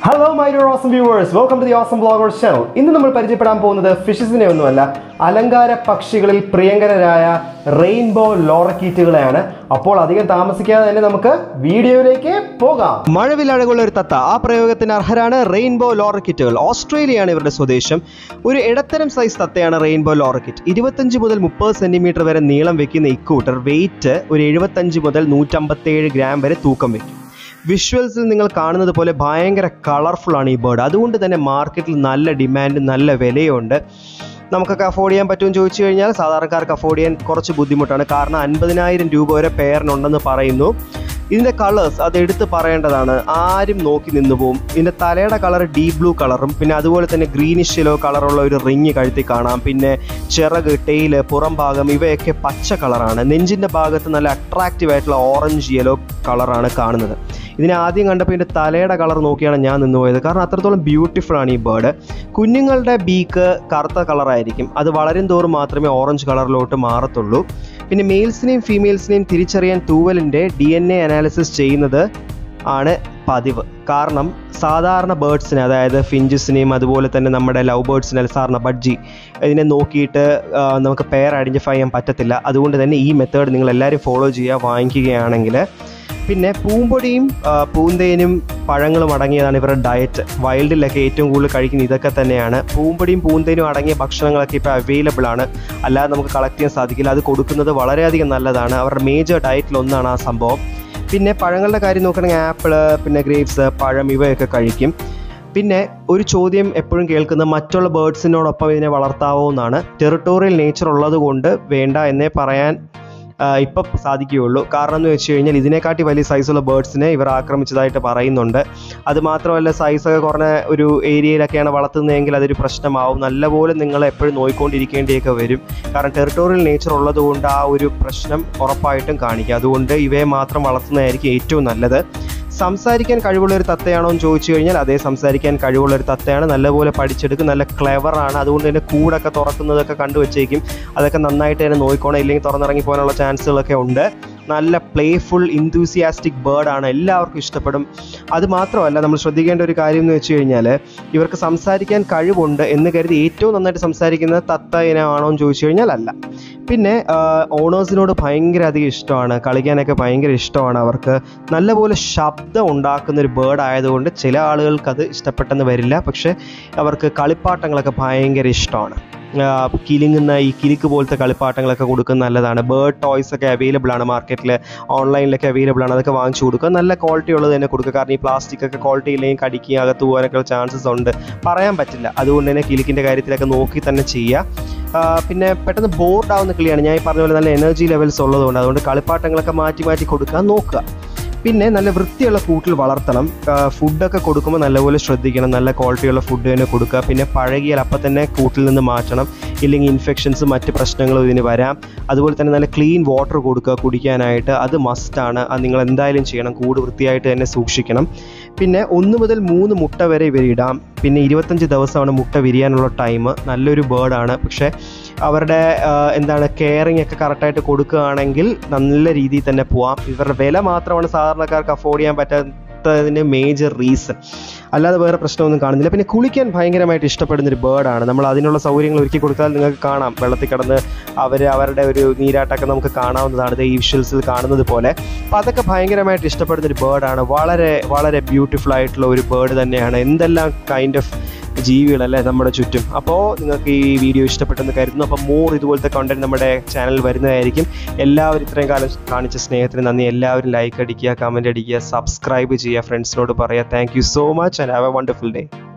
hello my dear awesome viewers welcome to the awesome bloggers channel ഇന്ന് നമ്മൾ പരിചയപ്പെടാൻ പോകുന്നത് ഫിഷസിനെ ഒന്നുമല്ല അലങ്കാര പക്ഷികളിൽ പ്രിയങ്കരരായ റെയിൻബോ ലോറക്കീറ്റുകളെയാണ് അപ്പോൾ അധികം താമസിക്കാതെ തന്നെ നമുക്ക് വീഡിയോയിലേക്ക് പോകാം മഴവിലഴകുള്ള ഒരു തത്ത ആ പ്രയോഗത്തിന് അർഹരാണ് റെയിൻബോ ലോറക്കിറ്റുകൾ ഓസ്ട്രേലിയയാണ് ഇവരുടെ സ്വദേശം ഒരു ഇടത്തരം സൈസ് തത്തയാണ് റെയിൻബോ ലോറക്കിറ്റ് ഇരുപത്തഞ്ച് മുതൽ മുപ്പത് സെന്റിമീറ്റർ വരെ നീളം വെക്കുന്ന ഇക്കൂട്ടർ വെയിറ്റ് ഒരു എഴുപത്തഞ്ച് മുതൽ നൂറ്റമ്പത്തേഴ് ഗ്രാം വരെ തൂക്കം വെക്കും വിഷ്വൽസിൽ നിങ്ങൾ കാണുന്നത് പോലെ ഭയങ്കര കളർഫുൾ ആണ് ഈ ബേർഡ് അതുകൊണ്ട് തന്നെ മാർക്കറ്റിൽ നല്ല ഡിമാൻഡ് നല്ല വിലയുണ്ട് നമുക്കൊക്കെ അഫോർഡ് ചെയ്യാൻ പറ്റുമെന്ന് ചോദിച്ചു കഴിഞ്ഞാൽ സാധാരണക്കാർക്ക് അഫോർഡ് ചെയ്യാൻ കുറച്ച് ബുദ്ധിമുട്ടാണ് കാരണം അൻപതിനായിരം രൂപ വരെ പെയറിനുണ്ടെന്ന് പറയുന്നു ഇതിൻ്റെ കളേഴ്സ് അത് എടുത്ത് പറയേണ്ടതാണ് ആരും നോക്കി നിന്നു പോവും ഇതിൻ്റെ തലയുടെ കളർ ഡീപ് ബ്ലൂ കളറും പിന്നെ അതുപോലെ തന്നെ ഗ്രീനിഷ് യെല്ലോ കളറുള്ള ഒരു റിങ് കഴുത്തി കാണാം പിന്നെ ചിറക് ടെയില് പുറം ഭാഗം ഇവയൊക്കെ പച്ച കളറാണ് നെഞ്ചിൻ്റെ ഭാഗത്ത് നല്ല അട്രാക്റ്റീവ് ആയിട്ടുള്ള ഓറഞ്ച് യെല്ലോ കളറാണ് കാണുന്നത് ഇതിനെ ആദ്യം കണ്ടപ്പോൾ ഇതിൻ്റെ തലയുടെ കളർ നോക്കിയാണ് ഞാൻ നിന്ന് പോയത് കാരണം അത്രത്തോളം ബ്യൂട്ടിഫുൾ ആണ് ഈ ബേർഡ് കുഞ്ഞുങ്ങളുടെ ബീക്ക് കറുത്ത കളറായിരിക്കും അത് വളരും തോറും മാത്രമേ ഓറഞ്ച് കളറിലോട്ട് മാറത്തുള്ളൂ പിന്നെ മെയിൽസിനെയും ഫീമെയിൽസിനെയും തിരിച്ചറിയാൻ തൂവലിൻ്റെ ഡി എൻ എ അനാലിസിസ് ചെയ്യുന്നത് ആണ് പതിവ് കാരണം സാധാരണ ബേർഡ്സിനെ അതായത് ഫിഞ്ചസിനെയും അതുപോലെ തന്നെ നമ്മുടെ ലവ് ബേർഡ്സിനെ സാധാരണ ബഡ്ജി ഇതിനെ നോക്കിയിട്ട് ആ, നമുക്ക് പെയർ ഐഡൻറ്റിഫൈ ചെയ്യാൻ പറ്റത്തില്ല അതുകൊണ്ട് തന്നെ ഈ മെത്തേഡ് നിങ്ങൾ എല്ലാവരും ഫോളോ ചെയ്യുക വാങ്ങിക്കുകയാണെങ്കിൽ പിന്നെ പൂമ്പൊടിയും ആ, പൂന്തേനും പഴങ്ങളും അടങ്ങിയതാണ് ഇവരുടെ ഡയറ്റ് വൈൽഡിലൊക്കെ ഏറ്റവും കൂടുതൽ കഴിക്കുന്നത് ഇതൊക്കെ തന്നെയാണ് പൂമ്പൊടിയും പൂന്തേനും അടങ്ങിയ ഭക്ഷണങ്ങളൊക്കെ ഇപ്പോൾ അവൈലബിൾ ആണ് അല്ലാതെ നമുക്ക് കളക്ട് ചെയ്യാൻ സാധിക്കില്ല അത് കൊടുക്കുന്നത് വളരെയധികം നല്ലതാണ് അവരുടെ മേജർ ഡയറ്റിൽ ഒന്നാണ് ആ സംഭവം പിന്നെ പഴങ്ങളുടെ കാര്യം നോക്കുകയാണെങ്കിൽ ആപ്പിൾ പിന്നെ ഗ്രേപ്സ് പഴം ഇവയൊക്കെ കഴിക്കും പിന്നെ ഒരു ചോദ്യം എപ്പോഴും കേൾക്കുന്നത് മറ്റുള്ള ബേർഡ്സിനോടൊപ്പം ഇതിനെ വളർത്താവോ എന്നാണ് ടെറിട്ടോറിയൽ നേച്ചർ ഉള്ളത് കൊണ്ട് വേണ്ട എന്നേ പറയാൻ ഇപ്പം സാധിക്കുകയുള്ളൂ കാരണം എന്ന് വെച്ച് കഴിഞ്ഞാൽ ഇതിനെക്കാട്ടി വലിയ സൈസുള്ള ബേർഡ്സിനെ ഇവർ ആക്രമിച്ചതായിട്ട് പറയുന്നുണ്ട് അത് മാത്രമല്ല സൈസൊക്കെ കുറഞ്ഞ ഒരു ഏരിയയിലൊക്കെയാണ് വളർത്തുന്നതെങ്കിൽ അതൊരു പ്രശ്നമാവും നല്ലപോലെ നിങ്ങൾ എപ്പോഴും നോയിക്കൊണ്ടിരിക്കേണ്ടിയൊക്കെ വരും കാരണം ടെറിട്ടോറിയൽ നേച്ചർ ഉള്ളതുകൊണ്ട് ആ ഒരു പ്രശ്നം ഉറപ്പായിട്ടും കാണിക്കുക അതുകൊണ്ട് ഇവയെ മാത്രം വളർത്തുന്നതായിരിക്കും ഏറ്റവും നല്ലത് സംസാരിക്കാൻ കഴിവുള്ള ഒരു തത്തയാണോ എന്ന് ചോദിച്ചു കഴിഞ്ഞാൽ അതേ സംസാരിക്കാൻ കഴിവുള്ള ഒരു തത്തയാണ് നല്ലപോലെ പഠിച്ചെടുക്കും നല്ല ക്ലെവറാണ് അതുകൊണ്ട് തന്നെ കൂടൊക്കെ തുറക്കുന്നതൊക്കെ കണ്ടുവച്ചേക്കും അതൊക്കെ നന്നായിട്ട് തന്നെ നോക്കിക്കോണം ഇല്ലെങ്കിൽ തുറന്നിറങ്ങി പോകാനുള്ള ചാൻസുകളൊക്കെ ഉണ്ട് നല്ല പ്ലേഫുൾ ഇൻതൂസിയാസ്റ്റിക് ബേർഡാണ് എല്ലാവർക്കും ഇഷ്ടപ്പെടും അത് മാത്രമല്ല നമ്മൾ ശ്രദ്ധിക്കേണ്ട ഒരു കാര്യം എന്ന് വെച്ച് കഴിഞ്ഞാൽ ഇവർക്ക് സംസാരിക്കാൻ കഴിവുണ്ട് എന്ന് കരുതി ഏറ്റവും നന്നായിട്ട് സംസാരിക്കുന്നത് തത്ത ഇനമാണോ എന്ന് ചോദിച്ചു കഴിഞ്ഞാൽ അല്ല പിന്നെ ഓണേഴ്സിനോട് ഭയങ്കര അധികം ഇഷ്ടമാണ് കളിക്കാനൊക്കെ ഭയങ്കര ഇഷ്ടമാണ് അവർക്ക് നല്ലപോലെ ശബ്ദം ഉണ്ടാക്കുന്ന ഒരു ബേർഡ് ആയതുകൊണ്ട് ചില ആളുകൾക്ക് അത് ഇഷ്ടപ്പെട്ടെന്ന് വരില്ല പക്ഷേ അവർക്ക് കളിപ്പാട്ടങ്ങളൊക്കെ ഭയങ്കര ഇഷ്ടമാണ് ആഹ് കിലുങ്ങുന്ന ഈ കിലുക്ക് പോലത്തെ കളിപ്പാട്ടങ്ങളൊക്കെ കൊടുക്കുന്നത് നല്ലതാണ് ബേർഡ് ടോയ്സ് ഒക്കെ അവൈലബിൾ ആണ് മാർക്കറ്റിൽ ഓൺലൈനിലൊക്കെ അവൈലബിൾ ആണ് അതൊക്കെ വാങ്ങിച്ചു കൊടുക്കുക നല്ല ക്വാളിറ്റി ഉള്ളത് തന്നെ കൊടുക്കുക കാരണം ഈ പ്ലാസ്റ്റിക് ഒക്കെ ക്വാളിറ്റി ഇല്ലെങ്കിൽ കടിക്കുക അകത്ത് പോകാനൊക്കെ ചാൻസസ് ഉണ്ട് പറയാൻ പറ്റില്ല അതുകൊണ്ട് തന്നെ കിലുക്കിൻ്റെ കാര്യത്തിലൊക്കെ നോക്കി തന്നെ ചെയ്യുക ആഹ് പിന്നെ പെട്ടെന്ന് ബോർഡ് ആവുന്ന കിളിയാണ് ഞാൻ ഈ പറഞ്ഞ പോലെ നല്ല എനർജി ലെവൽസ് ഉള്ളതുകൊണ്ട് അതുകൊണ്ട് കളിപ്പാട്ടങ്ങളൊക്കെ മാറ്റി മാറ്റി കൊടുക്കാൻ നോക്കുക പിന്നെ നല്ല വൃത്തിയുള്ള കൂട്ടിൽ വളർത്തണം ആഹ് ഫുഡൊക്കെ കൊടുക്കുമ്പോൾ നല്ലപോലെ ശ്രദ്ധിക്കണം നല്ല ക്വാളിറ്റിയുള്ള ഫുഡ് തന്നെ കൊടുക്കുക പിന്നെ പഴകിയാൽ അപ്പം തന്നെ കൂട്ടിൽ നിന്ന് മാറ്റണം ഇല്ലെങ്കിൽ ഇൻഫെക്ഷൻസ് മറ്റ് പ്രശ്നങ്ങളും ഇതിന് വരാം അതുപോലെ തന്നെ നല്ല ക്ലീൻ വാട്ടർ കൊടുക്കുക കുടിക്കാനായിട്ട് അത് മസ്റ്റാണ് അത് നിങ്ങൾ എന്തായാലും ചെയ്യണം കൂട് വൃത്തിയായിട്ട് തന്നെ സൂക്ഷിക്കണം പിന്നെ ഒന്ന് മുതൽ മൂന്ന് മുട്ട വരെ ഇവർ ഇടാം പിന്നെ ഇരുപത്തഞ്ച് ദിവസമാണ് മുട്ട വിരിയാനുള്ള ടൈം നല്ലൊരു ബേർഡാണ് പക്ഷേ അവരുടെ ആ, എന്താണ് കെയറിങ് ഒക്കെ കറക്റ്റായിട്ട് കൊടുക്കുകയാണെങ്കിൽ നല്ല രീതിയിൽ തന്നെ പോവാം ഇവരുടെ വില മാത്രമാണ് സാധാരണക്കാർക്ക് അഫോർഡ് ചെയ്യാൻ പറ്റാത്തതിൻ്റെ മേജർ റീസൺ അല്ലാതെ വേറെ പ്രശ്നമൊന്നും കാണുന്നില്ല പിന്നെ കുളിക്കാൻ ഭയങ്കരമായിട്ട് ഇഷ്ടപ്പെടുന്ന ഒരു ബേർഡാണ് നമ്മൾ അതിനുള്ള സൗകര്യങ്ങൾ ഒരുക്കി കൊടുത്താൽ നിങ്ങൾക്ക് കാണാം വെള്ളത്തിൽ കിടന്ന് അവർ അവരുടെ ഒരു നീരാട്ടമൊക്കെ നമുക്ക് കാണാവുന്നതാണ് ദേ ഈ വിഷ്വൽസിൽ കാണുന്നത് പോലെ അപ്പോൾ അതൊക്കെ ഭയങ്കരമായിട്ട് ഇഷ്ടപ്പെടുന്ന ഒരു ബേർഡാണ് വളരെ വളരെ ബ്യൂട്ടിഫുൾ ആയിട്ടുള്ള ഒരു ബേർഡ് തന്നെയാണ് എന്തെല്ലാം കൈൻഡ് ഓഫ് ജീവികളല്ലേ നമ്മുടെ ചുറ്റും അപ്പോൾ നിങ്ങൾക്ക് ഈ വീഡിയോ ഇഷ്ടപ്പെട്ടെന്ന് കരുതുന്നു അപ്പോൾ മോർ ഇതുപോലത്തെ കണ്ടന്റ് നമ്മുടെ ചാനലിൽ വരുന്നതായിരിക്കും എല്ലാവരും ഇത്രയും കാലം കാണിച്ച സ്നേഹത്തിന് നന്ദി എല്ലാവരും ലൈക്ക് അടിക്കുക കമൻറ്റ് അടിക്കുക സബ്സ്ക്രൈബ് ചെയ്യുക ഫ്രണ്ട്സിനോട് പറയുക thank you so much and have a wonderful day